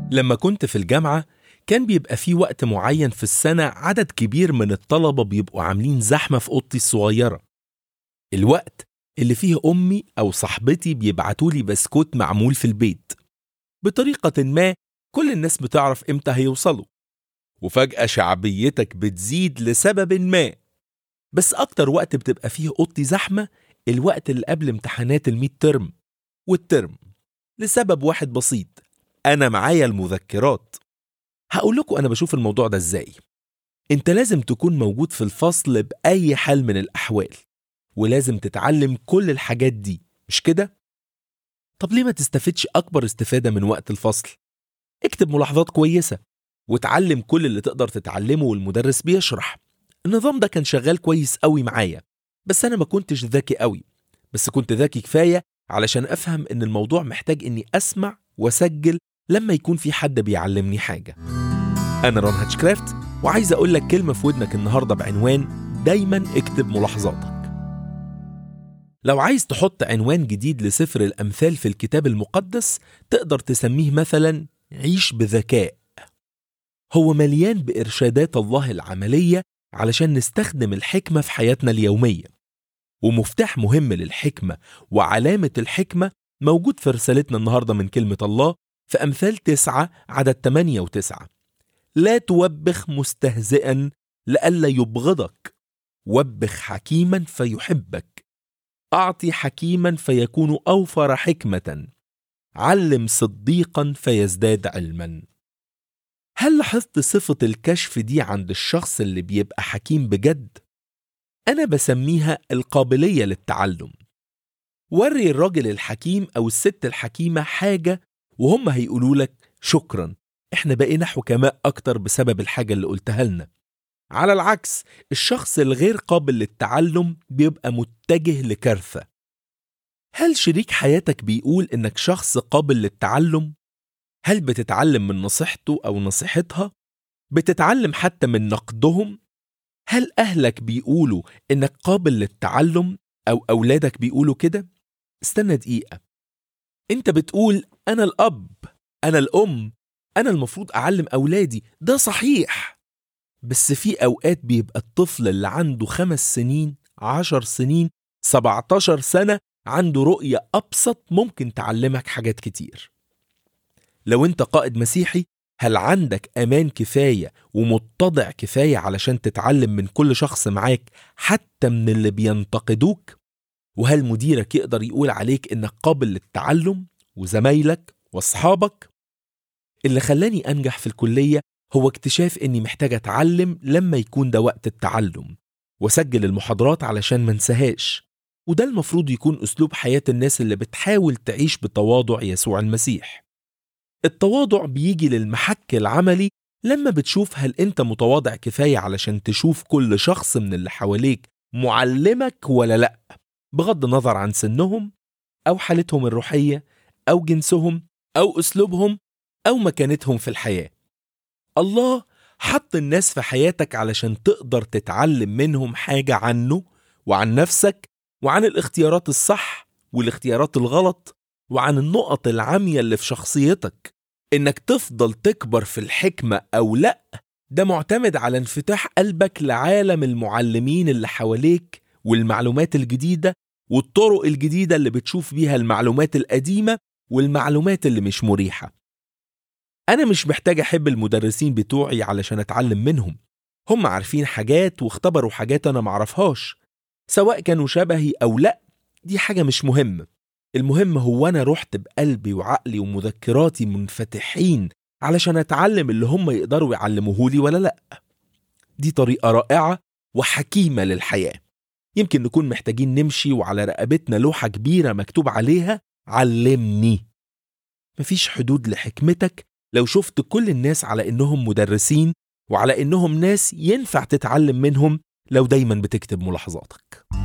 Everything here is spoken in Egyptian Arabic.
لما كنت في الجامعة كان بيبقى في وقت معين في السنة عدد كبير من الطلبة بيبقوا عاملين زحمة في أوضتي الصغيرة الوقت اللي فيه أمي أو صاحبتي بيبعتولي بسكوت معمول في البيت بطريقة ما كل الناس بتعرف إمتى هيوصلوا وفجأة شعبيتك بتزيد لسبب ما بس أكتر وقت بتبقى فيه أوضتي زحمة الوقت اللي قبل امتحانات الميد ترم والترم لسبب واحد بسيط أنا معايا المذكرات هقول لكم أنا بشوف الموضوع ده إزاي أنت لازم تكون موجود في الفصل بأي حال من الأحوال ولازم تتعلم كل الحاجات دي مش كده؟ طب ليه ما تستفدش أكبر استفادة من وقت الفصل؟ اكتب ملاحظات كويسة وتعلم كل اللي تقدر تتعلمه والمدرس بيشرح النظام ده كان شغال كويس قوي معايا بس أنا ما كنتش ذكي قوي بس كنت ذكي كفاية علشان أفهم إن الموضوع محتاج إني أسمع وأسجل لما يكون في حد بيعلمني حاجة أنا رون هاتشكرافت وعايز أقول لك كلمة في ودنك النهاردة بعنوان دايما اكتب ملاحظاتك لو عايز تحط عنوان جديد لسفر الأمثال في الكتاب المقدس تقدر تسميه مثلا عيش بذكاء هو مليان بإرشادات الله العملية علشان نستخدم الحكمة في حياتنا اليومية ومفتاح مهم للحكمة وعلامة الحكمة موجود في رسالتنا النهاردة من كلمة الله في أمثال تسعة عدد 8 وتسعة لا توبخ مستهزئا لئلا يبغضك وبخ حكيما فيحبك أعطي حكيما فيكون أوفر حكمة علم صديقا فيزداد علما هل لاحظت صفة الكشف دي عند الشخص اللي بيبقى حكيم بجد؟ أنا بسميها القابلية للتعلم وري الراجل الحكيم أو الست الحكيمة حاجة وهم هيقولوا لك شكرا احنا بقينا حكماء أكتر بسبب الحاجة اللي قلتها لنا على العكس الشخص الغير قابل للتعلم بيبقى متجه لكارثة هل شريك حياتك بيقول إنك شخص قابل للتعلم؟ هل بتتعلم من نصيحته أو نصيحتها؟ بتتعلم حتى من نقدهم؟ هل أهلك بيقولوا إنك قابل للتعلم أو أولادك بيقولوا كده؟ استنى دقيقة أنت بتقول أنا الأب أنا الأم أنا المفروض أعلم أولادي ده صحيح بس في أوقات بيبقى الطفل اللي عنده خمس سنين عشر سنين 17 سنة عنده رؤية أبسط ممكن تعلمك حاجات كتير لو أنت قائد مسيحي هل عندك أمان كفاية ومتضع كفاية علشان تتعلم من كل شخص معاك حتى من اللي بينتقدوك؟ وهل مديرك يقدر يقول عليك إنك قابل للتعلم وزمايلك وأصحابك؟ اللي خلاني أنجح في الكلية هو اكتشاف إني محتاج أتعلم لما يكون ده وقت التعلم وسجل المحاضرات علشان منساهاش وده المفروض يكون أسلوب حياة الناس اللي بتحاول تعيش بتواضع يسوع المسيح التواضع بيجي للمحك العملي لما بتشوف هل انت متواضع كفاية علشان تشوف كل شخص من اللي حواليك معلمك ولا لأ بغض النظر عن سنهم أو حالتهم الروحية أو جنسهم أو أسلوبهم أو مكانتهم في الحياة الله حط الناس في حياتك علشان تقدر تتعلم منهم حاجة عنه وعن نفسك وعن الاختيارات الصح والاختيارات الغلط وعن النقط العامية اللي في شخصيتك إنك تفضل تكبر في الحكمة أو لأ ده معتمد على انفتاح قلبك لعالم المعلمين اللي حواليك والمعلومات الجديدة والطرق الجديدة اللي بتشوف بيها المعلومات القديمة والمعلومات اللي مش مريحة أنا مش محتاج أحب المدرسين بتوعي علشان أتعلم منهم هم عارفين حاجات واختبروا حاجات أنا معرفهاش سواء كانوا شبهي أو لأ دي حاجة مش مهمة المهم هو أنا رحت بقلبي وعقلي ومذكراتي منفتحين علشان أتعلم اللي هم يقدروا يعلموهولي ولا لأ دي طريقة رائعة وحكيمة للحياة يمكن نكون محتاجين نمشي وعلى رقبتنا لوحة كبيرة مكتوب عليها علمني مفيش حدود لحكمتك لو شفت كل الناس على إنهم مدرسين وعلى إنهم ناس ينفع تتعلم منهم لو دايما بتكتب ملاحظاتك